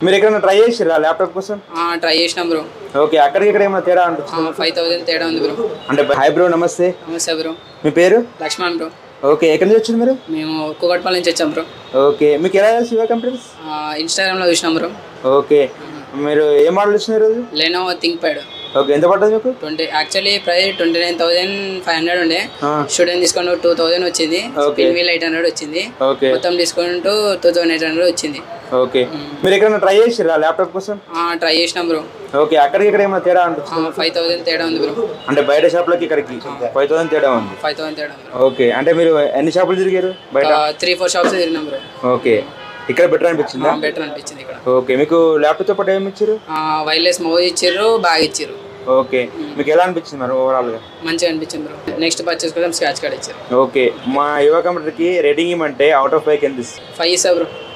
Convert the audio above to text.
మీరు ఎక్కడైనా ట్రై చేసిరా ల్యాప్టాప్ కోసం ట్రై చేసినాం బ్రో ఓకే అక్కడికి ఇక్కడ ఏమైనా తేడా అనిపిస్తుంది ఫైవ్ థౌసండ్ తేడా ఉంది బ్రో అంటే హాయ్ బ్రో నమస్తే నమస్తే బ్రో మీ పేరు లక్ష్మణ్ బ్రో ఓకే ఎక్కడి నుంచి వచ్చింది మీరు మేము కూకట్పల్లి నుంచి వచ్చాం బ్రో ఓకే మీకు ఎలా తెలుసు శివ కంపెనీస్ ఇన్స్టాగ్రామ్లో చూసినాం బ్రో ఓకే మీరు ఏ మోడల్ వచ్చిన ఈరోజు లెనోవో థింక్ ప్యాడ్ ఓకే ఎంత పడుతుంది మీకు twenty actually price twenty nine thousand five hundred ఉండే ఆ, స్టూడెంట్ డిస్కౌంట్ టూ థౌసండ్ వచ్చింది Okay. Spin wheel eight hundred వచ్చింది ఓకే మొత్తం discount two thousand eight hundred వచ్చింది ఓకే మీరు ఎక్కడైనా ట్రై చేసిరా ల్యాప్టాప్ కోసం ట్రై చేసినాం బ్రో ఓకే అక్కడికి ఇక్కడ ఏమైనా తేడా అనిపిస్తుంది ఫైవ్ థౌసండ్ తేడా ఉంది బ్రో అంటే బయట షాప్లకి ఇక్కడికి ఫైవ్ థౌసండ్ తేడా ఉంది ఫైవ్ థౌసండ్ తేడా ఉంది బ్రో ఓకే అంటే మీరు ఎన్ని షాపులు తిరిగారు బయట త్రీ ఫోర్ షాప్స్ తిరిగినాం బ్రో ఓకే ఇక్కడ బెటర్ అనిపించిందా బెటర్ అనిపించింది ఇక్కడ ఓకే మీకు ల్యాప్టాప్తో పాటు ఏమి ఇచ్చారు వైర్లెస్ మౌజ్ ఇచ్చిర్రు బ్యాగ్ ఇచ్చిర్రు ఓకే మీకు ఎలా అనిపించింది మరి ఓవరాల్గా మంచిగా అనిపించింది బ్రో నెక్స్ట్ పర్చేస్ కోసం స్క్రాచ్ కార్డ్ ఇచ్చారు ఓకే మా యువ కంప్యూటర్కి రేటింగ్ ఇవ్వమంటే అవుట్ ఆఫ్ ఫైవ్ ఎంత ఇస్తుంది ఫైవ్ ఇస్తా బ్రో